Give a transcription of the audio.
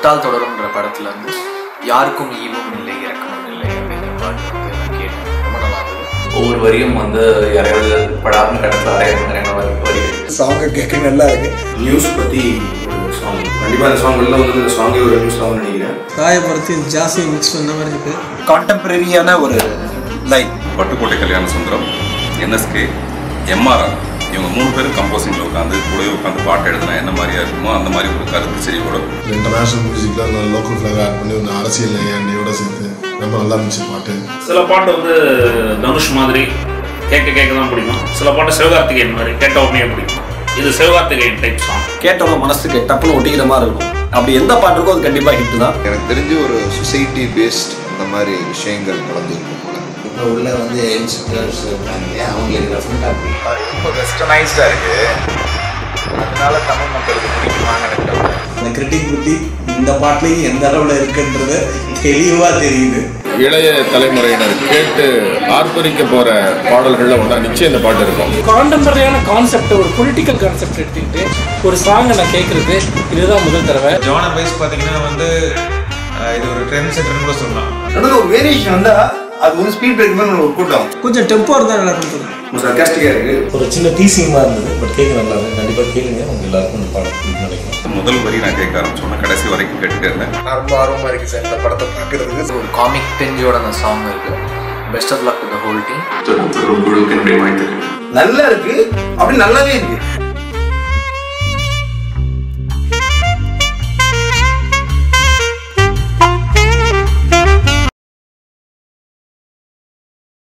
தொட்டால் தொடரும்ன்ற படத்துல இருந்து யாருக்கும் ஈவும் இல்லை இறக்கமும் இல்லை அப்படிங்கிற பாட்டு வந்து நான் கேட்டேன் ரொம்ப நல்லா இருந்தது ஒவ்வொரு வரியும் வந்து யாரையாவது படாமல் கடத்தில் அரைய மாதிரியான வரி வரிகள் சாங்கை கேட்க நல்லா இருக்கு நியூஸ் பற்றி ஒரு சாங் கண்டிப்பாக அந்த சாங் வெளில வந்து இந்த சாங்கே ஒரு நியூஸ் சாங்னு நினைக்கிறேன் காயப்படுத்தி ஜாஸ்தி மிக்ஸ் பண்ண மாதிரி இருக்கு கான்டெம்பரரியான ஒரு லைன் பட்டுக்கோட்டை கல்யாண சுந்தரம் என்எஸ்கே எம்ஆர்ஆர் இவங்க மூணு பேரும் கம்போசிங்கில் உட்காந்து கூடவே உட்காந்து பாட்டு எழுதுனா என்ன மாதிரியா இருக்குமோ அந்த மாதிரி ஒரு கருத்து செறிவோட இன்டர்நேஷனல் மியூசிக்கில் நான் லோக்கல் ஃப்ளேவர் ஆட் பண்ணி ஒரு அரசியல் ஏண்டியோட சேர்த்து ரொம்ப நல்லா இருந்துச்சு பாட்டு சில பாட்டு வந்து தனுஷ் மாதிரி கேட்க கேட்க தான் பிடிக்கும் சில பாட்டு சிவகார்த்திகேயன் மாதிரி கேட்ட உடனே பிடிக்கும் இது சிவகார்த்திகேயன் டைப் சாங் கேட்டவங்க மனசுக்கு டப்புன்னு ஒட்டிக்கிற மாதிரி இருக்கும் அப்படி எந்த பாட்டு இருக்கோ அது கண்டிப்பாக ஹிட் தான் எனக்கு தெரிஞ்சு ஒரு சொசைட்டி பேஸ்ட் அந்த மாதிரி விஷயங்கள் கலந்து இருக்கும் போல இப்போ உள்ள வந்து யங்ஸ்டர்ஸ் இருக்காங்க இல்லையா அவங்களுக்கு ரெஃபரெண்டாக ரொம்ப வெஸ்டர்னைஸ்டாக இருக்கு அதனால தமிழ் மக்களுக்கு பிடிக்குமான்னு எனக்கு doubt. இந்த கிரிட்டிக் புத்தி இந்த பாட்டுலையும் எந்த அளவில் இருக்குன்றது தெளிவாக தெரியுது இளைய தலைமுறையினர் கேட்டு ஆர்ப்பரிக்க போற பாடல்கள்ல ஒன்றா நிச்சயம் இந்த பாட்டு இருக்கும் கான்டெம்பரரியான கான்செப்ட் ஒரு பொலிட்டிக்கல் கான்செப்ட் எடுத்துக்கிட்டு ஒரு சாங்கை நான் கேட்கறது இதுதான் முதல் தடவை ஜானர் வைஸ் பார்த்தீங்கன்னா வந்து அஹ், இது ஒரு ட்ரெண்ட் செட்டர்னு கூட சொல்லலாம் நடுவில் ஒரு வேரியேஷன் வந்தா அது வந்து ஸ்பீட் பிரேக் மாதிரி ஒரு கூட்டம் கொஞ்சம் டெம்போ இருந்தால் நல்லா இருக்கும் சர்க்காஸ்டிக்காக இருக்கு ஒரு சின்ன டீசிங்காக இருந்தது பட் கேட்க நல்லா இருந்தது கண்டிப்பாக கேளுங்க உங்க எல்லாருக்கும் இந்த பாடம் பிடிக்கும் நினைக்கிறேன் முதல் வரி நான் கேட்க ஆரம்பிச்சோன்னா கடைசி வரைக்கும் கேட்டுட்டே இருந்தேன் நான் ரொம்ப ஆர்வமாக இருக்கு சார் இந்த படத்தை பார்க்கறதுக்கு ஒரு காமிக் பிஞ்சோட அந்த சாங் இருக்கு best of luck the whole team உங்களுக்கு என்னுடைய வாழ்த்துக்கள் நல்லா இருக்கு அப்படி நல்லாவே இருக்கு